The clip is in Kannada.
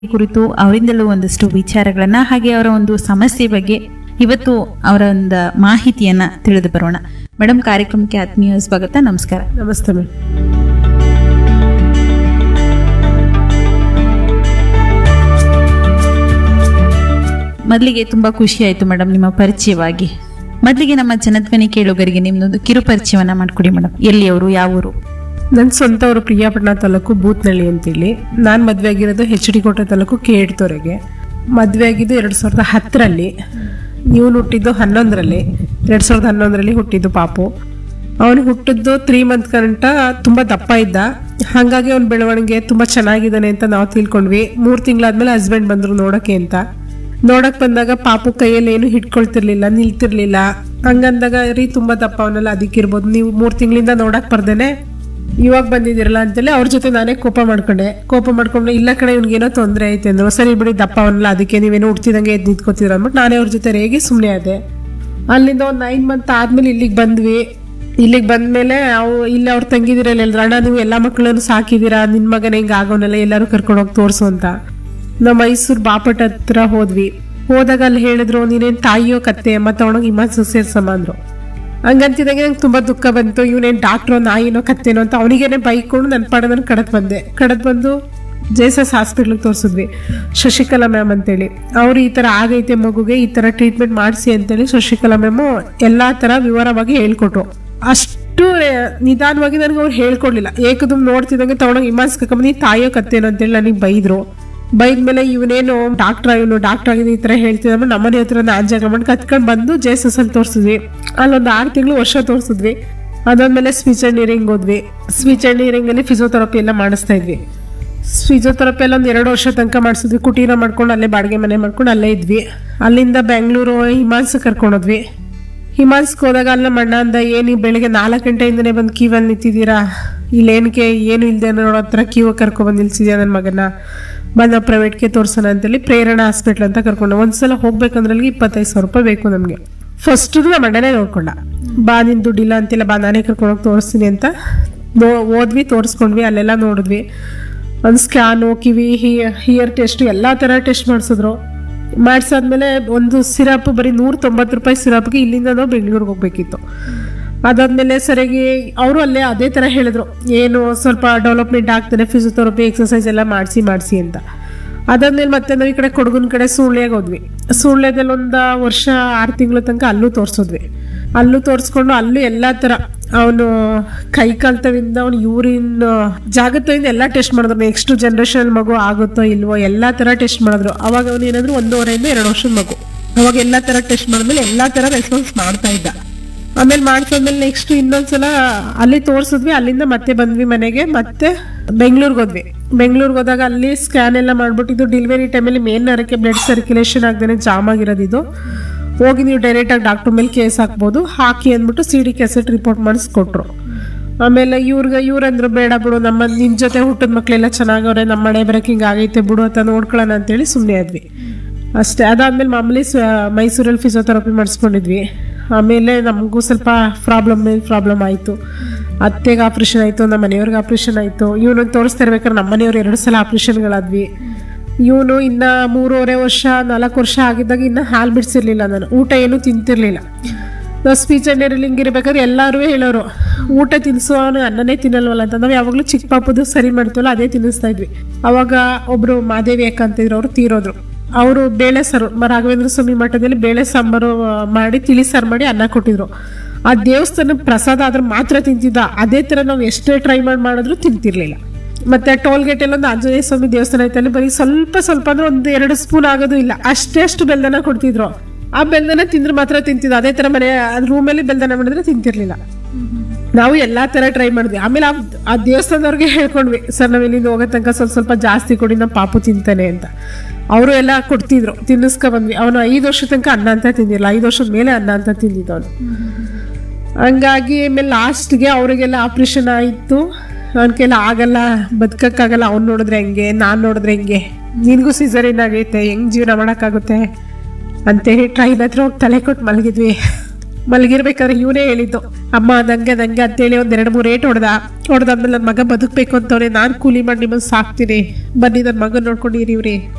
ಕುರಿತು ಅವರಿಂದಲೂ ಒಂದಷ್ಟು ವಿಚಾರಗಳನ್ನ ಹಾಗೆ ಅವರ ಒಂದು ಸಮಸ್ಯೆ ಬಗ್ಗೆ ಇವತ್ತು ಅವರ ಒಂದು ಮಾಹಿತಿಯನ್ನ ತಿಳಿದು ಬರೋಣ ಮೇಡಮ್ ಕಾರ್ಯಕ್ರಮಕ್ಕೆ ಆತ್ಮೀಯ ಸ್ವಾಗತ ನಮಸ್ಕಾರ ನಮಸ್ತೆ ಮೇಡಮ್ ಮೊದಲಿಗೆ ತುಂಬಾ ಖುಷಿ ಆಯ್ತು ಮೇಡಮ್ ನಿಮ್ಮ ಪರಿಚಯವಾಗಿ ಮೊದಲಿಗೆ ನಮ್ಮ ಜನಧ್ವನಿ ಕೇಳುಗರಿಗೆ ನಿಮ್ದೊಂದು ಕಿರು ಪರಿಚಯವನ್ನ ಮಾಡ್ಕೊಡಿ ಮೇಡಮ್ ಎಲ್ಲಿಯವರು ಯಾವ ಊರು ನನ್ನ ಸ್ವಂತ ಊರು ಪ್ರಿಯಾಪಟ್ಟಣ ತಾಲೂಕು ಬೂತ್ನಳ್ಳಿ ಅಂತೇಳಿ ನಾನು ಮದುವೆ ಆಗಿರೋದು ಹೆಚ್ ಡಿ ಕೋಟೆ ತಾಲೂಕು ಕೇಡ್ತೋರೆಗೆ ಮದುವೆ ಆಗಿದ್ದು ಎರಡು ಸಾವಿರದ ಹತ್ತರಲ್ಲಿ ಇವನು ಹುಟ್ಟಿದ್ದು ಹನ್ನೊಂದರಲ್ಲಿ ಎರಡು ಸಾವಿರದ ಹನ್ನೊಂದರಲ್ಲಿ ಹುಟ್ಟಿದ್ದು ಪಾಪು ಅವನು ಹುಟ್ಟಿದ್ದು ತ್ರೀ ಮಂತ್ ಗಂಟ ತುಂಬ ದಪ್ಪ ಇದ್ದ ಹಾಗಾಗಿ ಅವ್ನ ಬೆಳವಣಿಗೆ ತುಂಬ ಚೆನ್ನಾಗಿದ್ದಾನೆ ಅಂತ ನಾವು ತಿಳ್ಕೊಂಡ್ವಿ ಮೂರು ತಿಂಗಳಾದ್ಮೇಲೆ ಹಸ್ಬೆಂಡ್ ಬಂದರು ನೋಡೋಕ್ಕೆ ಅಂತ ನೋಡಕ್ ಬಂದಾಗ ಪಾಪು ಕೈಯಲ್ಲಿ ಏನು ಹಿಡ್ಕೊಳ್ತಿರ್ಲಿಲ್ಲ ನಿಲ್ತಿರ್ಲಿಲ್ಲ ಹಂಗಂದಾಗ ರೀ ತುಂಬಾ ದಪ್ಪ ಅವನೆಲ್ಲ ಅದಕ್ಕಿರ್ಬೋದು ನೀವು ಮೂರ್ ತಿಂಗಳಿಂದ ನೋಡಕ್ ಬರ್ದೇನೆ ಇವಾಗ ಬಂದಿದ್ದೀರಲ್ಲ ಅಂತೇಳಿ ಅವ್ರ ಜೊತೆ ನಾನೇ ಕೋಪ ಮಾಡ್ಕೊಂಡೆ ಕೋಪ ಮಾಡ್ಕೊಂಡು ಇಲ್ಲ ಕಡೆ ಇವ್ನಿಗೇನೋ ತೊಂದರೆ ಐತೆ ಅಂದ್ರು ಸರಿ ಬಿಡಿ ದಪ್ಪ ಅವನಲ್ಲ ಅದಕ್ಕೆ ನೀವೇನೋ ಹುಡ್ತಿದಂಗೆ ಎದ್ದು ನಿಂತ್ಕೋತೀರ ಅಂದ್ಬಿಟ್ಟು ನಾನೇ ಅವ್ರ ಜೊತೆ ರೇಗಿ ಸುಮ್ಮನೆ ಆದೆ ಅಲ್ಲಿಂದ ಒಂದು ನೈನ್ ಮಂತ್ ಆದ್ಮೇಲೆ ಇಲ್ಲಿಗೆ ಬಂದ್ವಿ ಇಲ್ಲಿಗೆ ಬಂದ್ಮೇಲೆ ಅವು ಇಲ್ಲಿ ಅವ್ರ ತಂಗಿದಿರಲ್ಲ ಎಲ್ರು ಅಣ್ಣ ನೀವು ಎಲ್ಲ ಮಕ್ಕಳನ್ನು ಸಾಕಿದ್ದೀರಾ ನಿನ್ ಮಗನ ಹಿಂಗೆ ಆಗೋನೆಲ್ಲ ಎಲ್ಲರೂ ಕರ್ಕೊಂಡು ಹೋಗಿ ತೋರ್ಸು ಅಂತ ನಾವು ಮೈಸೂರು ಬಾಪಟ್ ಹತ್ರ ಹೋದ್ವಿ ಹೋದಾಗ ಅಲ್ಲಿ ಹೇಳಿದ್ರು ನೀನೇನ್ ತಾಯಿಯೋ ಕತ್ತೆ ಅಮ್ಮ ತಗೊಂಡೋಗಿ ಹಿಮಾಚಲ್ ಸೇರ್ಸಮ್ಮ ಅಂದ್ರು ಹಂಗಂತಿದಂಗೆ ನಂಗೆ ತುಂಬಾ ದುಃಖ ಬಂತು ಇವನೇನ್ ಡಾಕ್ಟ್ರೋ ನಾಯಿನೋ ಕತ್ತೇನೋ ಅಂತ ಅವನಿಗೇನೆ ಬೈಕೊಂಡು ನನ್ನ ಪಾಡ ನಾನು ಕಡದ್ ಬಂದೆ ಕಡದ್ ಬಂದು ಜೇಸಸ್ ಹಾಸ್ಪಿಟ್ಲಿಗೆ ತೋರಿಸಿದ್ವಿ ಶಶಿಕಲಾ ಮ್ಯಾಮ್ ಅಂತೇಳಿ ಅವ್ರು ಈ ಥರ ಆಗೈತೆ ಮಗುಗೆ ಈ ಥರ ಟ್ರೀಟ್ಮೆಂಟ್ ಮಾಡಿಸಿ ಅಂತೇಳಿ ಶಶಿಕಲಾ ಮ್ಯಾಮು ಎಲ್ಲ ಥರ ವಿವರವಾಗಿ ಹೇಳ್ಕೊಟ್ರು ಅಷ್ಟು ಆ, ನಿಧಾನವಾಗಿ ನನಗೆ ಅವ್ರು ಹೇಳ್ಕೊಡ್ಲಿಲ್ಲ ಏಕದಮ್ ನೋಡ್ತಿದ್ದಂಗೆ ತಗೊಂಡೋಗಿ ಇಮಾನ್ಸ್ ಕಕ್ಕಂಬಂದು ತಾಯಿಯೋ ಕತ್ತೇನೋ ಅಂತೇಳಿ ನನಗೆ ಬೈದ್ರು ಬೈದ್ಮೇಲೆ ಇವನೇನು ಡಾಕ್ಟರ್ ಇವನು ಡಾಕ್ಟರ್ ಆಗಿದೆ ಈ ಥರ ಹೇಳ್ತಿದ್ದ ನಮ್ಮನೆ ಹತ್ರ ಆಂಜಾಗ ಮಾಡಿ ಕತ್ಕೊಂಡು ಬಂದು ಜೆ ಎಸ್ ಎಸ್ ಅಲ್ಲಿ ತೋರಿಸಿದ್ವಿ ಅಲ್ಲೊಂದು ಆರು ತಿಂಗಳು ವರ್ಷ ತೋರಿಸಿದ್ವಿ ಅದಾದ್ಮೇಲೆ ಸ್ಪೀಚ್ ಅಂಡ್ ಹಿಯರಿಂಗ್ ಹೋದ್ವಿ ಸ್ಪೀಚ್ ಅಂಡ್ ಹಿಯರಿಂಗ್ ಅಲ್ಲಿ ಫಿಸಿಯೋಥೆರಪಿ ಎಲ್ಲ ಮಾಡಿಸ್ತಾ ಇದ್ವಿ ಫಿಸಿಯೋಥೆರಪಿ ಎಲ್ಲ ಒಂದು ಎರಡು ವರ್ಷ ತನಕ ಮಾಡಿಸಿದ್ವಿ ಕುಟೀರ ಮಾಡ್ಕೊಂಡು ಅಲ್ಲೇ ಬಾಡಿಗೆ ಮನೆ ಮಾಡ್ಕೊಂಡು ಅಲ್ಲೇ ಇದ್ವಿ ಅಲ್ಲಿಂದ ಬೆಂಗಳೂರು ಹಿಮಾನ್ಸ್ ಕರ್ಕೊಂಡೋದ್ವಿ ಹಿಮಾನ್ಸ್ಗೆ ಹೋದಾಗ ಅಲ್ಲ ಮಣ್ಣ ಅಂದ ಏನು ಬೆಳಿಗ್ಗೆ ನಾಲ್ಕು ಗಂಟೆಯಿಂದನೇ ಬಂದು ಕ್ಯೂವಲ್ಲಿ ನಿಂತಿದ್ದೀರಾ ಇಲ್ಲೇನಕ್ಕೆ ಏನು ಇಲ್ಲದೆ ನೋಡೋ ಹತ್ರ ಕ್ಯೂ ಕರ್ಕೊಬಂದು ನಿಲ್ಸಿದ್ಯಾ ನನ್ನ ಮಗನ ಬಂದು ಪ್ರೈವೇಟ್ಗೆ ತೋರ್ಸೋಣ ಅಂತೇಳಿ ಪ್ರೇರಣಾ ಹಾಸ್ಪಿಟ್ಲ್ ಅಂತ ಕರ್ಕೊಂಡು ಒಂದ್ಸಲ ಹೋಗ್ಬೇಕಂದ್ರೆ ಅಲ್ಲಿಗೆ ಇಪ್ಪತ್ತೈದು ಸಾವಿರ ರೂಪಾಯಿ ಬೇಕು ನಮಗೆ ಫಸ್ಟ್ ನಮ್ಮ ಅಣ್ಣನೇ ನೋಡ್ಕೊಂಡ ಬಾ ನಿನ್ ದುಡ್ಡಿಲ್ಲ ಅಂತಿಲ್ಲ ಬಾ ನಾನೇ ಕರ್ಕೊಂಡೋಗಿ ತೋರಿಸ್ತೀನಿ ಅಂತ ನೋ ಓದ್ವಿ ತೋರಿಸ್ಕೊಂಡ್ವಿ ಅಲ್ಲೆಲ್ಲ ನೋಡಿದ್ವಿ ಒಂದು ಸ್ಕ್ಯಾನು ಕಿವಿ ಹಿಯರ್ ಟೆಸ್ಟ್ ಎಲ್ಲ ಥರ ಟೆಸ್ಟ್ ಮಾಡಿಸಿದ್ರು ಮಾಡಿಸಾದ್ಮೇಲೆ ಒಂದು ಸಿರಪ್ ಬರೀ ನೂರ ತೊಂಬತ್ತು ರೂಪಾಯಿ ಸಿರಪ್ಗೆ ಇಲ್ಲಿಂದ ನಾವು ಬೆಂಗಳೂರಿಗೆ ಹೋಗ್ಬೇಕಿತ್ತು ಅದಾದ್ಮೇಲೆ ಸರಿಯಾಗಿ ಅವರು ಅಲ್ಲೇ ಅದೇ ಥರ ಹೇಳಿದ್ರು ಏನು ಸ್ವಲ್ಪ ಡೆವಲಪ್ಮೆಂಟ್ ಆಗ್ತಾನೆ ಫಿಸಿಯೋಥೆರಪಿ ಎಕ್ಸಸೈಸ್ ಎಲ್ಲ ಮಾಡಿಸಿ ಮಾಡಿಸಿ ಅಂತ ಅದಾದ್ಮೇಲೆ ಮತ್ತೆ ನಾವು ಈ ಕಡೆ ಕೊಡಗಿನ ಕಡೆ ಸುಳ್ಳ್ಯಾಗ ಹೋದ್ವಿ ಸುಳ್ಳ್ಯದಲ್ಲಿ ಒಂದು ವರ್ಷ ಆರು ತಿಂಗಳ ತನಕ ಅಲ್ಲೂ ತೋರಿಸಿದ್ವಿ ಅಲ್ಲೂ ತೋರಿಸ್ಕೊಂಡು ಅಲ್ಲೂ ಎಲ್ಲ ಥರ ಅವನು ಕೈ ಕಾಲ್ತವಿಂದ ಅವ್ನು ಯೂರಿನ್ ಜಾಗತ್ತವಿಂದ ಎಲ್ಲ ಟೆಸ್ಟ್ ಮಾಡಿದ್ರು ನೆಕ್ಸ್ಟ್ ಜನ್ರೇಷನ್ ಮಗು ಆಗುತ್ತೋ ಇಲ್ವೋ ಎಲ್ಲ ಥರ ಟೆಸ್ಟ್ ಮಾಡಿದ್ರು ಅವಾಗ ಅವನು ಏನಾದ್ರು ಒಂದೂವರೆಯಿಂದ ಎರಡು ವರ್ಷದ ಮಗು ಅವಾಗ ಎಲ್ಲ ಥರ ಟೆಸ್ಟ್ ಮಾಡಿದ್ಮೇಲೆ ಎಲ್ಲ ಥರ ರೆಸ್ಪಾನ್ಸ್ ಮಾಡ್ತಾ ಇದ್ದ ಆಮೇಲೆ ಮಾಡ್ಕೊಂಡ್ಮೇಲೆ ನೆಕ್ಸ್ಟ್ ಇನ್ನೊಂದ್ಸಲ ಅಲ್ಲಿ ತೋರಿಸಿದ್ವಿ ಅಲ್ಲಿಂದ ಮತ್ತೆ ಬಂದ್ವಿ ಮನೆಗೆ ಮತ್ತೆ ಬೆಂಗಳೂರಿಗೆ ಹೋದ್ವಿ ಬೆಂಗಳೂರಿಗೆ ಹೋದಾಗ ಅಲ್ಲಿ ಸ್ಕ್ಯಾನ್ ಎಲ್ಲ ಮಾಡ್ಬಿಟ್ಟಿದ್ದು ಡೆಲಿವರಿ ಟೈಮಲ್ಲಿ ಮೇನ್ ನರಕ್ಕೆ ಬ್ಲಡ್ ಸರ್ಕ್ಯುಲೇಷನ್ ಆಗದೇ ಜಾಮ್ ಆಗಿರೋದು ಇದು ಹೋಗಿ ನೀವು ಡೈರೆಕ್ಟಾಗಿ ಡಾಕ್ಟರ್ ಮೇಲೆ ಕೇಸ್ ಹಾಕ್ಬೋದು ಹಾಕಿ ಅಂದ್ಬಿಟ್ಟು ಸಿ ಡಿ ಕೆಸೆಟ್ ರಿಪೋರ್ಟ್ ಮಾಡಿಸ್ಕೊಟ್ರು ಆಮೇಲೆ ಇವ್ರಿಗೆ ಇವ್ರಂದ್ರು ಬೇಡ ಬಿಡು ನಮ್ಮ ನಿನ್ ಜೊತೆ ಹುಟ್ಟಿದ ಮಕ್ಳೆಲ್ಲ ಚೆನ್ನಾಗವ್ರೆ ನಮ್ಮ ಮನೆ ಬರಕ್ಕೆ ಹಿಂಗೆ ಆಗೈತೆ ಬಿಡು ಅಂತ ನೋಡ್ಕೊಳ್ಳೋಣ ಅಂತೇಳಿ ಸುಮ್ಮನೆ ಆದ್ವಿ ಅಷ್ಟೇ ಅದಾದ್ಮೇಲೆ ಮಾಮೂಲಿ ಸ್ವ ಮೈಸೂರಲ್ಲಿ ಫಿಸಿಯೋಥೆರಪಿ ಮಾಡಿಸ್ಕೊಂಡಿದ್ವಿ ಆಮೇಲೆ ನಮಗೂ ಸ್ವಲ್ಪ ಪ್ರಾಬ್ಲಮ್ ಮೇಲೆ ಪ್ರಾಬ್ಲಮ್ ಆಯಿತು ಅತ್ತೆಗೆ ಆಪ್ರೇಷನ್ ಆಯಿತು ನಮ್ಮ ಮನೆಯವ್ರಿಗೆ ಆಪ್ರೇಷನ್ ಆಯಿತು ಇವನು ತೋರಿಸ್ತಾ ಇರ್ಬೇಕಾದ್ರೆ ನಮ್ಮ ಮನೆಯವ್ರು ಎರಡು ಸಲ ಆಪ್ರೇಷನ್ಗಳಾದ್ವಿ ಇವನು ಇನ್ನ ಮೂರುವರೆ ವರ್ಷ ನಾಲ್ಕು ವರ್ಷ ಆಗಿದ್ದಾಗ ಇನ್ನ ಹಾಲು ಬಿಡಿಸಿರ್ಲಿಲ್ಲ ನಾನು ಊಟ ಏನು ತಿಂತಿರ್ಲಿಲ್ಲ ನಾವು ಸ್ಪೀಚ್ ಅಂಡ್ ಹಿಂಗೆ ಇರ್ಬೇಕಾದ್ರೆ ಎಲ್ಲರೂ ಹೇಳೋರು ಊಟ ತಿನ್ಸು ಅವನು ಅನ್ನನೇ ತಿನ್ನಲ್ವಲ್ಲ ಅಂತ ನಾವು ಯಾವಾಗಲೂ ಚಿಕ್ಕ ಪಾಪದು ಸರಿ ಮಾಡ್ತೀವಲ್ಲ ಅದೇ ತಿನ್ನಿಸ್ತಾ ಇದ್ವಿ ಅವಾಗ ಒಬ್ರು ಮಾದೇವಿ ಅಕ್ಕ ಅಂತಿದ್ರು ಅವರು ತೀರೋದ್ರು ಅವರು ಬೇಳೆ ಸಾರು ಮ- ರಾಘವೇಂದ್ರ ಸ್ವಾಮಿ ಮಠದಲ್ಲಿ ಬೇಳೆ ಸಾಂಬಾರು ಆ, ಮಾಡಿ ತಿಳಿ ಸಾರು ಮಾಡಿ ಅನ್ನ ಕೊಟ್ಟಿದ್ರು ಆ ದೇವಸ್ಥಾನ ಪ್ರಸಾದ ಆದ್ರೆ ಮಾತ್ರ ತಿಂತಿದ್ದ ಅದೇ ಥರ ನಾವು ಎಷ್ಟೇ ಟ್ರೈ ಮಾಡಿ ಮಾಡಿದ್ರು ತಿಂತಿರ್ಲಿಲ್ಲ ಮತ್ತೆ ಟೋಲ್ ಗೇಟ್ ಒಂದು ಆಂಜನೇಯ ಸ್ವಾಮಿ ದೇವಸ್ಥಾನ ಐತೆ ಅಲ್ಲಿ ಬರೀ ಸ್ವಲ್ಪ ಸ್ವಲ್ಪ ಅಂದ್ರೆ ಒಂದು ಎರಡು ಸ್ಪೂನ್ ಆಗೋದು ಇಲ್ಲ ಅಷ್ಟೇ ಅಷ್ಟು ಬೆಲ್ದನ ಕೊಡ್ತಿದ್ರು ಆ ಬೆಲ್ದನ ತಿಂದ್ರೆ ಮಾತ್ರ ತಿಂತಿದ್ದು ಅದೇ ತರ ಮನೆ ರೂಮಲ್ಲಿ ಬೆಲ್ದನ ಮಾಡಿದ್ರೆ ತಿಂತಿರ್ಲಿಲ್ಲ ನಾವು ಎಲ್ಲಾ ತರ ಟ್ರೈ ಮಾಡಿದ್ವಿ ಆಮೇಲೆ ಆ ಆ ದೇವಸ್ಥಾನದವ್ರಿಗೆ ಹೇಳ್ಕೊಂಡ್ವಿ ಸರ್ ನಾವ್ ಇಲ್ಲಿಂದ ಹೋಗೋ ತನಕ ಸ್ವಲ್ಪ ಸ್ವಲ್ಪ ಜಾಸ್ತಿ ಕೊಡಿ ನಮ್ಮ ಪಾಪು ತಿಂತಾನೆ ಅಂತ ಅವರು ಎಲ್ಲ ಕೊಡ್ತಿದ್ರು ತಿನ್ನಿಸ್ಕೊ ಬಂದ್ವಿ ಅವನು ಐದು ವರ್ಷ ತನಕ ಅನ್ನ ಅಂತ ತಿಂದಿಲ್ಲ ಐದು ವರ್ಷದ ಮೇಲೆ ಅನ್ನ ಅಂತ ತಿಂದಿದ್ದ ಅವನು ಹಂಗಾಗಿ ಆಮೇಲೆ ಲಾಸ್ಟ್ಗೆ ಅವರಿಗೆಲ್ಲ ಆಪ್ರೇಷನ್ ಆಯಿತು ಅವನ ಕೈಲ ಆಗಲ್ಲ ಬದುಕಕ್ಕಾಗಲ್ಲ ಅವ್ನು ನೋಡಿದ್ರೆ ಹೆಂಗೆ ನಾನು ನೋಡಿದ್ರೆ ಹೆಂಗೆ ನಿನಗೂ ಸಿಸರಿನ್ ಆಗೈತೆ ಹೆಂಗ್ ಜೀವನ ಮಾಡೋಕ್ಕಾಗುತ್ತೆ ಅಂತೇಳಿ ಟ್ರೈನ್ ಹತ್ರ ಹೋಗಿ ತಲೆ ಕೊಟ್ಟು ಮಲಗಿದ್ವಿ ಮಲಗಿರ್ಬೇಕಾದ್ರೆ ಇವನೇ ಹೇಳಿದ್ದು ಅಮ್ಮ ನಂಗೆ ನಂಗೆ ಅಂತೇಳಿ ಒಂದ್ ಎರಡು ಮೂರು ಏಟ್ ಹೊಡೆದ ಹೊಡೆದಾದ್ಮೇಲೆ ನನ್ನ ಮಗ ಬದುಕಬೇಕು ಅಂತವ್ರೆ ನಾನು ಕೂಲಿ ಮಾಡಿ ನಿಮ್ಮನ್ನು ಸಾಕ್ತೀನಿ ಬನ್ನಿ ನನ್ನ ಮಗನ ನೋಡ್ಕೊಂಡಿರಿ ಇವ್ರಿ